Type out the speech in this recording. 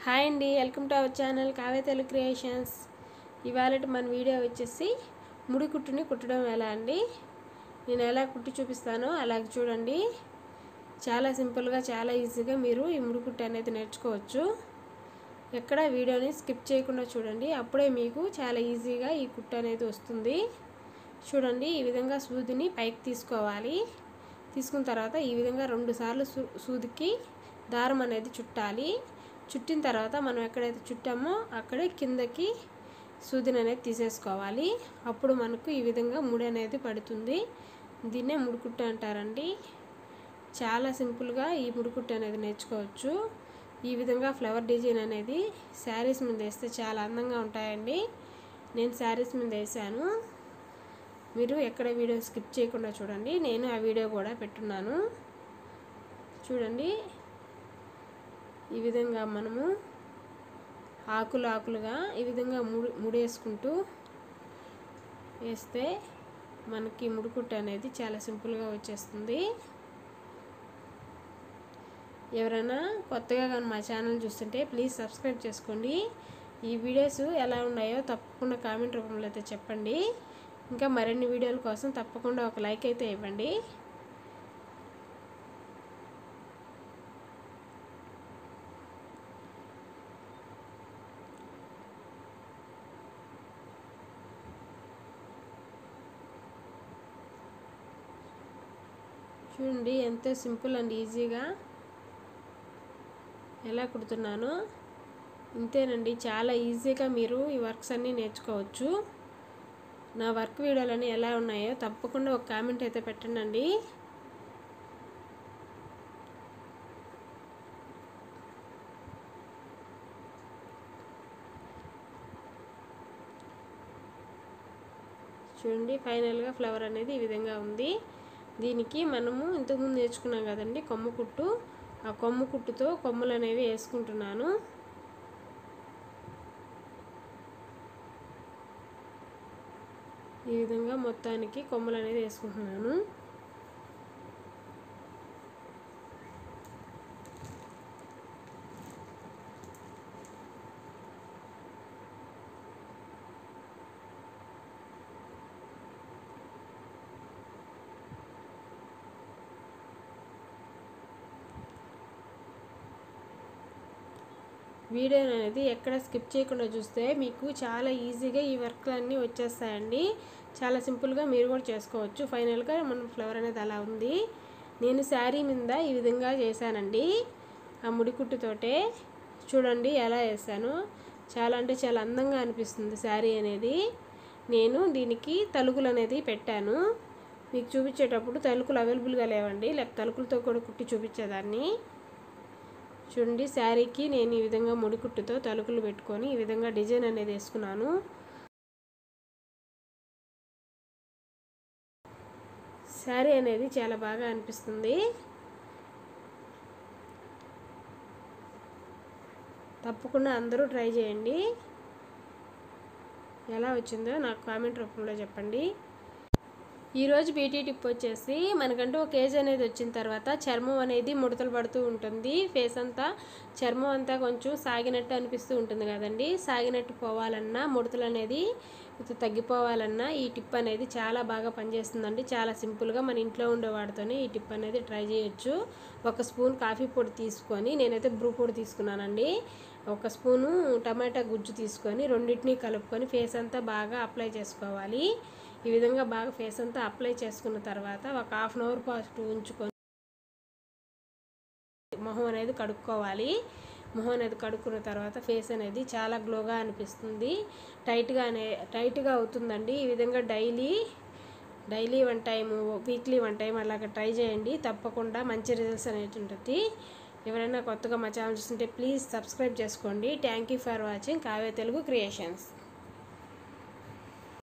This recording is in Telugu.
హాయ్ అండి welcome to our channel Kavya Telugu creations ఇవాళ మన వీడియో వచ్చేసి ముడి కుట్టుని కుట్టడం ఎలా అండి నేను ఎలా కుట్టి చూపిస్తానో అలాగే చూడండి చాలా సింపుల్గా చాలా ఈజీగా మీరు ఈ ముడి కుట్టు అనేది నేర్చుకోవచ్చు ఎక్కడ వీడియోని స్కిప్ చేయకుండా చూడండి అప్పుడే మీకు చాలా ఈజీగా ఈ కుట్టు అనేది వస్తుంది చూడండి ఈ విధంగా సూదిని పైకి తీసుకోవాలి తీసుకున్న తర్వాత ఈ విధంగా రెండు సార్లు సూ సూదికి దారం అనేది చుట్టాలి చుట్టిన తర్వాత మనం ఎక్కడైతే చుట్టామో అక్కడే కిందకి సూదిని అనేది తీసేసుకోవాలి అప్పుడు మనకు ఈ విధంగా ముడి అనేది పడుతుంది దీన్నే ముడికుట్టు అంటారండి చాలా సింపుల్గా ఈ ముడికుట్టు అనేది నేర్చుకోవచ్చు ఈ విధంగా ఫ్లవర్ డిజైన్ అనేది శారీస్ మీద వేస్తే చాలా అందంగా ఉంటాయండి నేను శారీస్ మీద వేసాను మీరు ఎక్కడ వీడియో స్కిప్ చేయకుండా చూడండి నేను ఆ వీడియో కూడా పెట్టున్నాను చూడండి ఈ విధంగా మనము ఆకులు ఆకులుగా ఈ విధంగా ముడి ముడేసుకుంటూ వేస్తే మనకి ముడికుట్టు అనేది చాలా సింపుల్గా వచ్చేస్తుంది ఎవరైనా కొత్తగా కానీ మా ఛానల్ చూస్తుంటే ప్లీజ్ సబ్స్క్రైబ్ చేసుకోండి ఈ వీడియోస్ ఎలా ఉన్నాయో తప్పకుండా కామెంట్ రూపంలో అయితే చెప్పండి ఇంకా మరిన్ని వీడియోల కోసం తప్పకుండా ఒక లైక్ అయితే ఇవ్వండి చూడండి ఎంతో సింపుల్ అండ్ ఈజీగా ఎలా కుడుతున్నానో ఇంతేనండి చాలా ఈజీగా మీరు ఈ వర్క్స్ అన్నీ నేర్చుకోవచ్చు నా వర్క్ వీడియోలన్నీ ఎలా ఉన్నాయో తప్పకుండా ఒక కామెంట్ అయితే పెట్టండి చూడండి ఫైనల్గా ఫ్లవర్ అనేది ఈ విధంగా ఉంది దీనికి మనము ఇంతకుముందు నేర్చుకున్నాం కదండి కొమ్ము కుట్టు ఆ కొమ్ము కుట్టుతో కొమ్ములు అనేవి వేసుకుంటున్నాను ఈ విధంగా మొత్తానికి కొమ్ములు అనేది వేసుకుంటున్నాను వీడియో అనేది ఎక్కడ స్కిప్ చేయకుండా చూస్తే మీకు చాలా ఈజీగా ఈ వర్క్లు అన్నీ వచ్చేస్తాయండి చాలా సింపుల్గా మీరు కూడా చేసుకోవచ్చు ఫైనల్గా మన ఫ్లవర్ అనేది అలా ఉంది నేను శారీ మీద ఈ విధంగా చేశానండి ఆ ముడికుట్టుతోటే చూడండి ఎలా వేసాను చాలా అంటే చాలా అందంగా అనిపిస్తుంది శారీ అనేది నేను దీనికి తలుకులు అనేది పెట్టాను మీకు చూపించేటప్పుడు తలుకులు అవైలబుల్గా లేవండి లేక తలుకులతో కూడా కుట్టి చూపించేదాన్ని చూడండి శారీకి నేను ఈ విధంగా ముడికుట్టుతో తలుకులు పెట్టుకొని ఈ విధంగా డిజైన్ అనేది వేసుకున్నాను శారీ అనేది చాలా బాగా అనిపిస్తుంది తప్పకుండా అందరూ ట్రై చేయండి ఎలా వచ్చిందో నాకు కామెంట్ రూపంలో చెప్పండి ఈరోజు బ్యూటీ టిప్ వచ్చేసి మనకంటూ ఒక ఏజ్ అనేది వచ్చిన తర్వాత చర్మం అనేది ముడతలు పడుతూ ఉంటుంది ఫేస్ అంతా చర్మం అంతా కొంచెం సాగినట్టు అనిపిస్తూ ఉంటుంది కదండి సాగినట్టు పోవాలన్నా ముడతలు అనేది తగ్గిపోవాలన్నా ఈ టిప్ అనేది చాలా బాగా పనిచేస్తుందండి చాలా సింపుల్గా మన ఇంట్లో ఉండే వాడితోనే ఈ టిప్ అనేది ట్రై చేయొచ్చు ఒక స్పూన్ కాఫీ పొడి తీసుకొని నేనైతే బ్రూ పొడి తీసుకున్నానండి ఒక స్పూను టమాటా గుజ్జు తీసుకొని రెండింటిని కలుపుకొని ఫేస్ అంతా బాగా అప్లై చేసుకోవాలి ఈ విధంగా బాగా ఫేస్ అంతా అప్లై చేసుకున్న తర్వాత ఒక హాఫ్ అన్ అవర్ పాటు ఉంచుకొని మొహం అనేది కడుక్కోవాలి మొహం అనేది కడుక్కున్న తర్వాత ఫేస్ అనేది చాలా గ్లోగా అనిపిస్తుంది టైట్గా అనే టైట్గా అవుతుందండి ఈ విధంగా daily daily one time weekly one time అలాగ ట్రై చేయండి తప్పకుండా మంచి రిజల్ట్స్ అనేది ఉంటుంది ఎవరైనా కొత్తగా మా ఛానల్ చూస్తుంటే ప్లీజ్ సబ్స్క్రైబ్ చేసుకోండి thank you for watching Kavya Telugu creations